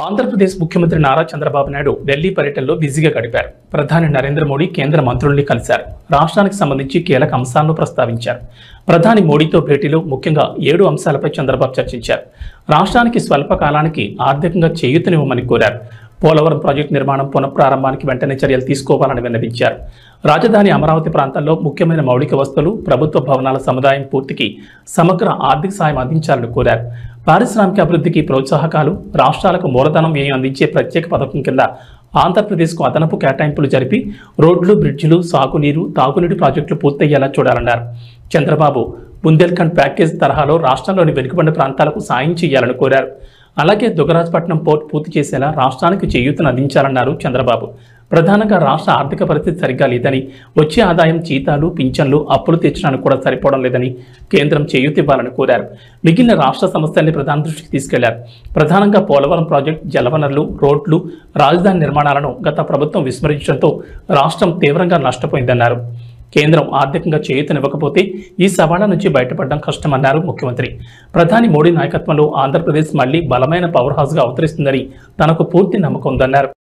ఆంధ్రప్రదేశ్ ముఖ్యమంత్రి నారా చంద్రబాబు నాయుడు ఢిల్లీ పర్యటనలో బిజీగా గడిపారు ప్రధాని నరేంద్ర మోడీ కేంద్ర మంత్రుల్ని కలిశారు రాష్ట్రానికి సంబంధించి కీలక అంశాలను ప్రస్తావించారు ప్రధాని మోడీతో భేటీలో ముఖ్యంగా ఏడు అంశాలపై చంద్రబాబు చర్చించారు రాష్ట్రానికి స్వల్ప కాలానికి ఆర్థికంగా చేయూతనివ్వమని కోరారు పోలవరం ప్రాజెక్టు నిర్మాణం పునఃప్రారంభానికి వెంటనే చర్యలు తీసుకోవాలని విన్నవించారు రాజధాని అమరావతి ప్రాంతాల్లో ముఖ్యమైన మౌలిక వస్తువులు ప్రభుత్వ భవనాల సముదాయం పూర్తికి సమగ్ర ఆర్థిక సాయం అందించాలని కోరారు పారిశ్రామిక అభివృద్ధికి ప్రోత్సాహకాలు రాష్ట్రాలకు మూలధనం వ్యయం అందించే ప్రత్యేక పథకం కింద ఆంధ్రప్రదేశ్కు అదనపు కేటాయింపులు జరిపి రోడ్లు బ్రిడ్జిలు సాగునీరు తాగునీటి ప్రాజెక్టులు పూర్తయ్యేలా చూడాలన్నారు చంద్రబాబు బుందేల్ఖండ్ ప్యాకేజ్ తరహాలో రాష్ట్రంలోని వెనుకబడిన ప్రాంతాలకు సాయం చేయాలని కోరారు అలాగే దుగరాజపట్నం పోర్ట్ పూర్తి చేసేలా రాష్ట్రానికి చేయూతను అందించాలన్నారు చంద్రబాబు ప్రధానంగా రాష్ట్ర ఆర్థిక పరిస్థితి సరిగ్గా లేదని వచ్చే ఆదాయం జీతాలు పింఛన్లు అప్పులు తీర్చడానికి కూడా సరిపోవడం లేదని కేంద్రం చేయూత ఇవ్వాలని కోరారు మిగిలిన రాష్ట్ర సమస్యల్ని ప్రధాన దృష్టికి తీసుకెళ్లారు ప్రధానంగా పోలవరం ప్రాజెక్టు జలవనరులు రోడ్లు రాజధాని నిర్మాణాలను గత ప్రభుత్వం విస్మరించడంతో రాష్ట్రం తీవ్రంగా నష్టపోయిందన్నారు కేంద్రం ఆర్థికంగా చేయూతనివ్వకపోతే ఈ సవాళ్ల నుంచి బయటపడడం కష్టమన్నారు ముఖ్యమంత్రి ప్రధాని మోడీ నాయకత్వంలో ఆంధ్రప్రదేశ్ మళ్లీ బలమైన పవర్ హౌస్గా అవతరిస్తుందని తనకు పూర్తి నమ్మకం ఉందన్నారు